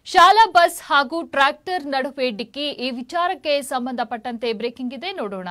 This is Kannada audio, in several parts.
ಶಾಲಾ ಬಸ್ ಹಾಗೂ ಟ್ರ್ಯಾಕ್ಟರ್ ನಡುವೆ ಡಿಕ್ಕಿ ಈ ವಿಚಾರಕ್ಕೆ ಸಂಬಂಧಪಟ್ಟಂತೆ ಬ್ರೇಕಿಂಗ್ ಇದೆ ನೋಡೋಣ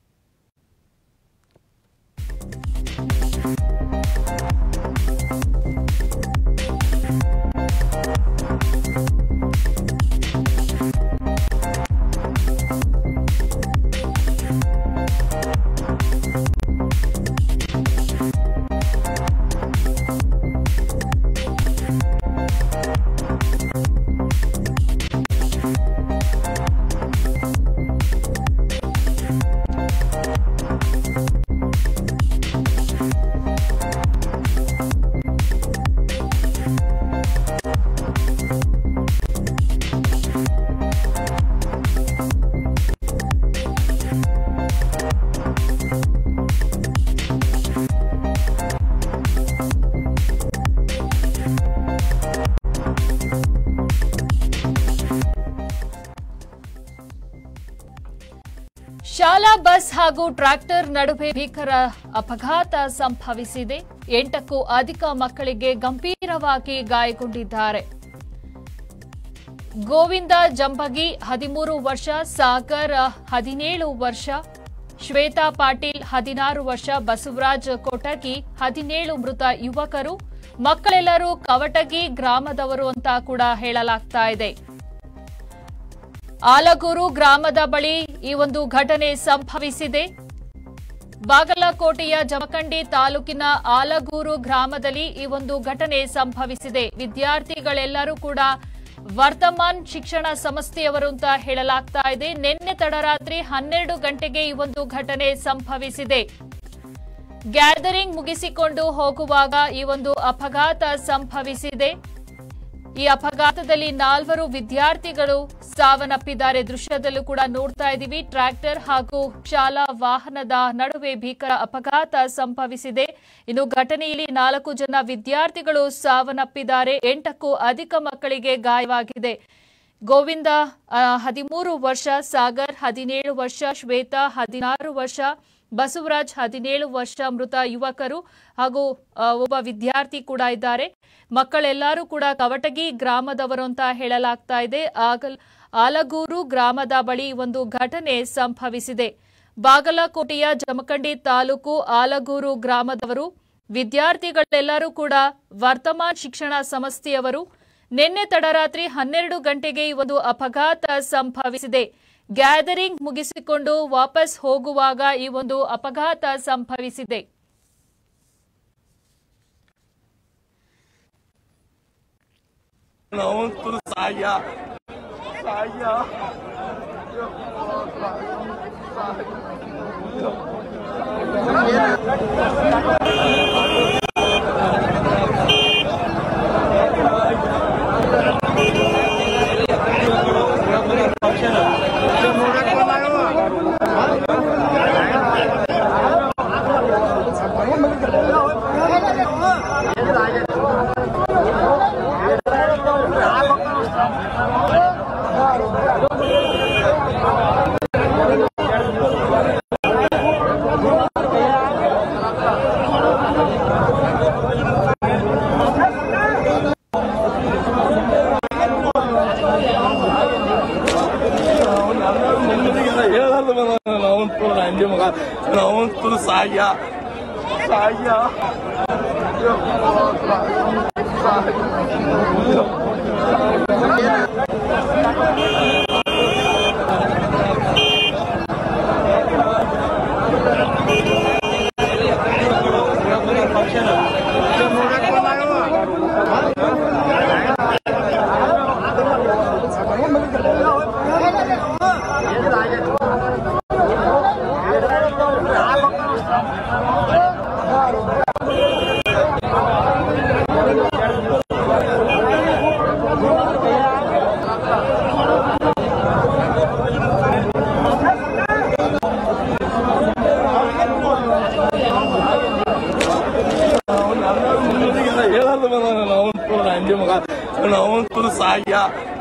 ಶಾಲಾ ಬಸ್ ಹಾಗೂ ಟ್ರ್ಯಾಕ್ಟರ್ ನಡುವೆ ಭೀಕರ ಅಪಘಾತ ಸಂಭವಿಸಿದೆ ಎಂಟಕ್ಕೂ ಅಧಿಕ ಮಕ್ಕಳಿಗೆ ಗಂಭೀರವಾಗಿ ಗಾಯಗೊಂಡಿದ್ದಾರೆ ಗೋವಿಂದ ಜಂಬಗಿ ಹದಿಮೂರು ವರ್ಷ ಸಾಗರ್ ಹದಿನೇಳು ವರ್ಷ ಶ್ವೇತಾ ಪಾಟೀಲ್ ಹದಿನಾರು ವರ್ಷ ಬಸವರಾಜ್ ಕೊಟಗಿ ಹದಿನೇಳು ಮೃತ ಯುವಕರು ಮಕ್ಕಳೆಲ್ಲರೂ ಕವಟಗಿ ಗ್ರಾಮದವರು ಅಂತ ಕೂಡ ಹೇಳಲಾಗ್ತಾ ಇದೆ ಆಲಗೂರು ಗ್ರಾಮದ ಬಳಿ ಈ ಒಂದು ಘಟನೆ ಸಂಭವಿಸಿದೆ ಬಾಗಲಕೋಟೆಯ ಜಮಖಂಡಿ ತಾಲೂಕಿನ ಆಲಗೂರು ಗ್ರಾಮದಲ್ಲಿ ಈ ಒಂದು ಘಟನೆ ಸಂಭವಿಸಿದೆ ವಿದ್ಯಾರ್ಥಿಗಳೆಲ್ಲರೂ ಕೂಡ ವರ್ತಮಾನ್ ಶಿಕ್ಷಣ ಸಂಸ್ಥೆಯವರು ಅಂತ ಹೇಳಲಾಗ್ತಾ ಇದೆ ನಿನ್ನೆ ತಡರಾತ್ರಿ ಹನ್ನೆರಡು ಗಂಟೆಗೆ ಈ ಒಂದು ಘಟನೆ ಸಂಭವಿಸಿದೆ ಗ್ಯಾದರಿಂಗ್ ಮುಗಿಸಿಕೊಂಡು ಹೋಗುವಾಗ ಈ ಒಂದು ಅಪಘಾತ ಸಂಭವಿಸಿದೆ ಈ ಅಪಘಾತದಲ್ಲಿ ನಾಲ್ವರು ವಿದ್ಯಾರ್ಥಿಗಳು ಸಾವನ್ನಪ್ಪಿದ್ದಾರೆ ದೃಶ್ಯದಲ್ಲೂ ಕೂಡ ನೋಡ್ತಾ ಇದ್ದೀವಿ ಟ್ರ್ಯಾಕ್ಟರ್ ಹಾಗೂ ಶಾಲಾ ವಾಹನದ ನಡುವೆ ಭೀಕರ ಅಪಘಾತ ಸಂಭವಿಸಿದೆ ಇನ್ನು ಘಟನೆಯಲ್ಲಿ ನಾಲ್ಕು ಜನ ವಿದ್ಯಾರ್ಥಿಗಳು ಸಾವನ್ನಪ್ಪಿದ್ದಾರೆ ಎಂಟಕ್ಕೂ ಅಧಿಕ ಮಕ್ಕಳಿಗೆ ಗಾಯವಾಗಿದೆ ಗೋವಿಂದ ಆ, ಹದಿಮೂರು ವರ್ಷ ಸಾಗರ್ ಹದಿನೇಳು ವರ್ಷ ಶ್ವೇತಾ ಹದಿನಾರು ವರ್ಷ ಬಸವರಾಜ್ ಹದಿನೇಳು ವರ್ಷ ಮೃತ ಯುವಕರು ಹಾಗೂ ಆ, ಒಬ್ಬ ವಿದ್ಯಾರ್ಥಿ ಕೂಡ ಇದ್ದಾರೆ ಮಕ್ಕಳೆಲ್ಲರೂ ಕೂಡ ಕವಟಗಿ ಗ್ರಾಮದವರು ಅಂತ ಹೇಳಲಾಗ್ತಾ ಇದೆ ಆಗಲ್ ಆಲಗೂರು ಗ್ರಾಮದ ಬಳಿ ಒಂದು ಘಟನೆ ಸಂಭವಿಸಿದೆ ಬಾಗಲಕೋಟೆಯ ಜಮಖಂಡಿ ತಾಲೂಕು ಆಲಗೂರು ಗ್ರಾಮದವರು ವಿದ್ಯಾರ್ಥಿಗಳೆಲ್ಲರೂ ಕೂಡ ವರ್ತಮಾನ್ ಶಿಕ್ಷಣ ಸಂಸ್ಥೆಯವರು ನಿನ್ನೆ ತಡರಾತ್ರಿ ಹನ್ನೆರಡು ಗಂಟೆಗೆ ಈ ಒಂದು ಅಪಘಾತ ಸಂಭವಿಸಿದೆ ಗ್ಯಾದರಿಂಗ್ ಮುಗಿಸಿಕೊಂಡು ವಾಪಸ್ ಹೋಗುವಾಗ ಈ ಒಂದು ಅಪಘಾತ ಸಂಭವಿಸಿದೆ ನಾವಂತೂ ಸಾಯ ಸಾಯ ಹೇಳಲ್ಲ ನಾವಂತೂ ನಂಜಿ ಮಗ ನಾವಂತೂ ಸಾಯ ಸಾಯ ಹೇಳಲ್ಲ ನಾವಂತೂ ನಂಜಿ ಮಗ ನಾವಂತೂ ಸಾಯ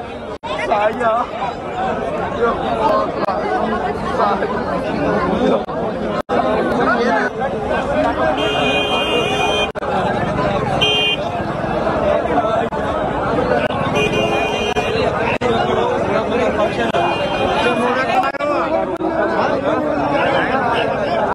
ಸಾಯ ಸಾಯ